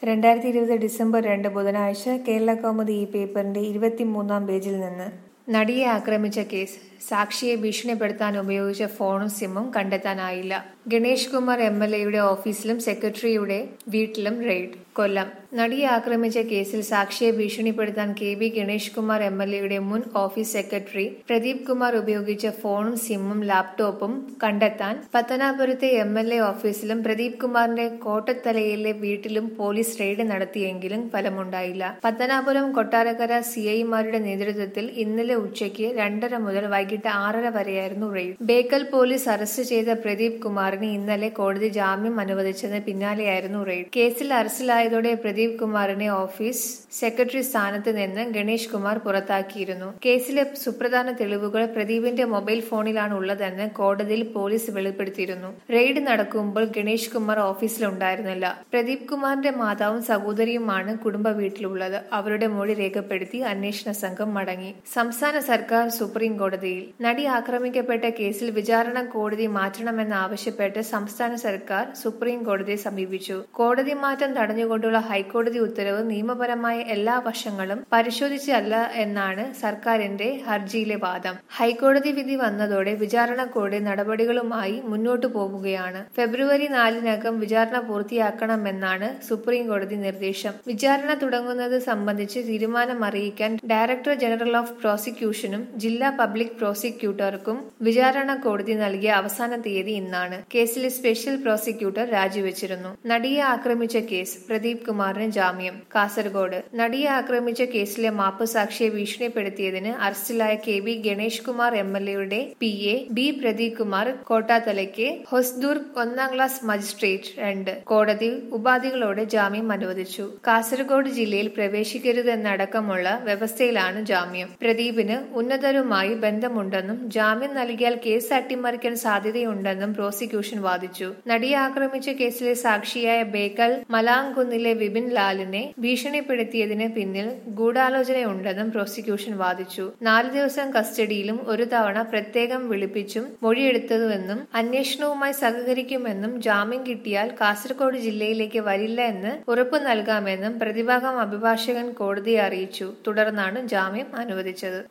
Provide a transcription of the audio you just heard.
രണ്ടായിരത്തി ഇരുപത് ഡിസംബർ രണ്ട് ബുധനാഴ്ച കേരള കൗമുദി ഈ പേപ്പറിന്റെ ഇരുപത്തിമൂന്നാം പേജിൽ നിന്ന് നടിയെ ആക്രമിച്ച കേസ് സാക്ഷിയെ ഭീഷണിപ്പെടുത്താൻ ഉപയോഗിച്ച ഫോണും സിമ്മും കണ്ടെത്താനായില്ല ഗണേഷ് കുമാർ എം എൽ എയുടെ ഓഫീസിലും സെക്രട്ടറിയുടെ വീട്ടിലും റെയ്ഡ് കൊല്ലം നടിയെ ആക്രമിച്ച കേസിൽ സാക്ഷിയെ ഭീഷണിപ്പെടുത്താൻ K B Ganesh Kumar M L എയുടെ മുൻ ഓഫീസ് സെക്രട്ടറി പ്രദീപ് കുമാർ ഉപയോഗിച്ച ഫോണും സിമ്മും ലാപ്ടോപ്പും കണ്ടെത്താൻ പത്തനാപുരത്തെ എം എൽ എ ഓഫീസിലും പ്രദീപ് കുമാറിന്റെ കോട്ടത്തലയിലെ വീട്ടിലും പോലീസ് റെയ്ഡ് നടത്തിയെങ്കിലും ഫലമുണ്ടായില്ല പത്തനാപുരം കൊട്ടാരക്കര സിഐമാരുടെ നേതൃത്വത്തിൽ ഇന്നലെ ഉച്ചയ്ക്ക് രണ്ടര മുതൽ വൈകിട്ട് ആറര വരെയായിരുന്നു റെയ്ഡ് ബേക്കൽ പോലീസ് അറസ്റ്റ് ചെയ്ത പ്രദീപ് കുമാറിന് ഇന്നലെ കോടതി ജാമ്യം അനുവദിച്ചതിന് പിന്നാലെയായിരുന്നു റെയ്ഡ് കേസിൽ അറസ്റ്റിലായതോടെ പ്രദീപ് കുമാറിനെ ഓഫീസ് സെക്രട്ടറി സ്ഥാനത്ത് നിന്ന് ഗണേഷ് കുമാർ പുറത്താക്കിയിരുന്നു കേസിലെ സുപ്രധാന തെളിവുകൾ പ്രദീപിന്റെ മൊബൈൽ ഫോണിലാണ് ഉള്ളതെന്ന് കോടതിയിൽ പോലീസ് വെളിപ്പെടുത്തിയിരുന്നു റെയ്ഡ് നടക്കുമ്പോൾ ഗണേഷ് കുമാർ ഓഫീസിലുണ്ടായിരുന്നില്ല പ്രദീപ് കുമാറിന്റെ മാതാവും സഹോദരിയുമാണ് കുടുംബ വീട്ടിലുള്ളത് അവരുടെ മൊഴി രേഖപ്പെടുത്തി അന്വേഷണ സംഘം മടങ്ങി സംസ്ഥാന സർക്കാർ സുപ്രീം കോടതിയിൽ നടി ആക്രമിക്കപ്പെട്ട കേസിൽ വിചാരണ കോടതി മാറ്റണമെന്നാവശ്യപ്പെട്ട് സംസ്ഥാന സർക്കാർ സുപ്രീം കോടതിയെ സമീപിച്ചു കോടതി മാറ്റം തടഞ്ഞുകൊണ്ടുള്ള ഹൈക്കോടതി ഉത്തരവ് നിയമപരമായ എല്ലാ വശങ്ങളും പരിശോധിച്ചല്ല എന്നാണ് സർക്കാരിന്റെ ഹർജിയിലെ വാദം ഹൈക്കോടതി വിധി വന്നതോടെ വിചാരണ കോടതി നടപടികളുമായി മുന്നോട്ടു പോവുകയാണ് ഫെബ്രുവരി നാലിനകം വിചാരണ പൂർത്തിയാക്കണമെന്നാണ് സുപ്രീം കോടതി നിർദ്ദേശം വിചാരണ തുടങ്ങുന്നത് സംബന്ധിച്ച് തീരുമാനം അറിയിക്കാൻ ഡയറക്ടർ ജനറൽ ഓഫ് പ്രോസിക്യൂഷനും ജില്ലാ പബ്ലിക് പ്രോസിക്യൂട്ടർക്കും വിചാരണ കോടതി നൽകിയ അവസാന തീയതി ഇന്നാണ് കേസിലെ സ്പെഷ്യൽ പ്രോസിക്യൂട്ടർ രാജിവെച്ചിരുന്നു നടിയെ ആക്രമിച്ച കേസ് പ്രദീപ് കുമാറിന് ജാമ്യം കാസർഗോഡ് നടിയെ ആക്രമിച്ച കേസിലെ മാപ്പ് സാക്ഷിയെ ഭീഷണിപ്പെടുത്തിയതിന് അറസ്റ്റിലായ K B Ganesh Kumar M L എയുടെ P A B Pradeep Kumar കോട്ടാത്തലയ്ക്ക് ഹൊസ്ദുർഗ് ഒന്നാം ക്ലാസ് മജിസ്ട്രേറ്റ് രണ്ട് കോടതി ഉപാധികളോടെ ജാമ്യം അനുവദിച്ചു കാസർഗോഡ് ജില്ലയിൽ പ്രവേശിക്കരുതെന്നടക്കമുള്ള വ്യവസ്ഥയിലാണ് ജാമ്യം പ്രദീപിന് ഉന്നതരുമായി ബന്ധമുണ്ടെന്നും ജാമ്യം നൽകിയാൽ കേസ് അട്ടിമറിക്കാൻ സാധ്യതയുണ്ടെന്നും പ്രോസിക്യൂഷൻ വാദിച്ചു നടിയെ ആക്രമിച്ച കേസിലെ സാക്ഷിയായ ബേക്കൽ മലാങ്കുന്നിലെ വിപിൻ ലാലിനെ ഭീഷണിപ്പെടുത്തിയതിന് പിന്നിൽ ഗൂഢാലോചനയുണ്ടെന്നും പ്രോസിക്യൂഷൻ വാദിച്ചു നാല് ദിവസം കസ്റ്റഡിയിലും ഒരു തവണ പ്രത്യേകം വിളിപ്പിച്ചും മൊഴിയെടുത്തതുവെന്നും അന്വേഷണവുമായി സഹകരിക്കുമെന്നും ജാമ്യം കിട്ടിയാൽ കാസർഗോഡ് ജില്ലയിലേക്ക് വരില്ല എന്ന് ഉറപ്പു നൽകാമെന്നും പ്രതിഭാഗം അഭിഭാഷകൻ കോടതിയെ അറിയിച്ചു തുടർന്നാണ് ജാമ്യം അനുവദിച്ചത്